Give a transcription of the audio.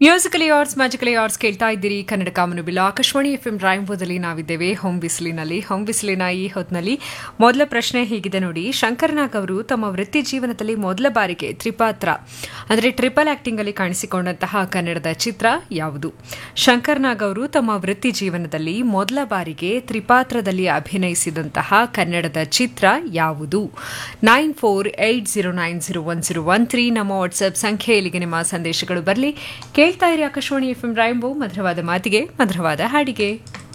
musically arts magically ಆರ್ಟ್ಸ್ ಕೇಳ್ತಾ ಇದ್ದೀರಿ ಕನ್ನಡ ಕಾಮನು ಬಿಲ್ ಆಕಾಶವಾಣಿ ಎಫ್ ಎಂ ರಾಯಂಬೋದಲ್ಲಿ ನಾವಿದ್ದೇವೆ ಹೋಮ್ ಬಿಸಿಲಿನಲ್ಲಿ ಹೋಮ್ ಬಿಸಿಲಿನ ಈ ಹೊತ್ತಿನಲ್ಲಿ ಮೊದಲ ಪ್ರಶ್ನೆ ಹೀಗಿದೆ ನೋಡಿ ಶಂಕರನಾಗ್ ಅವರು ತಮ್ಮ ವೃತ್ತಿ ಜೀವನದಲ್ಲಿ ಮೊದಲ ಬಾರಿಗೆ ತ್ರಿಪಾತ್ರ ಅಂದರೆ ಟ್ರಿಪಲ್ ಆಕ್ಟಿಂಗ್ ಅಲ್ಲಿ ಕಾಣಿಸಿಕೊಂಡಂತಹ ಕನ್ನಡದ ಚಿತ್ರ ಯಾವುದು ಶಂಕರ್ನಾಗ್ ಅವರು ತಮ್ಮ ವೃತ್ತಿ ಜೀವನದಲ್ಲಿ ಮೊದಲ ಬಾರಿಗೆ ತ್ರಿಪಾತ್ರದಲ್ಲಿ ಅಭಿನಯಿಸಿದಂತಹ ಕನ್ನಡದ ಚಿತ್ರ ಯಾವುದು nine four eight zero nine zero one zero one three ನಮ್ಮ ವಾಟ್ಸ್ಆಪ್ ಸಂಖ್ಯೆ ಇಲ್ಲಿಗೆ ನಿಮ್ಮ ಸಂದೇಶಗಳು ಬರಲಿ ಕೇಳ್ತಾ ಇರಿ ಆಕಾಶವಾಣಿ ಎಫ್ ಎಂ ರಾಯಂಬೋ ಮಧುರವಾದ ಮಾತಿಗೆ ಮಧುರವಾದ ಹಾಡಿಗೆ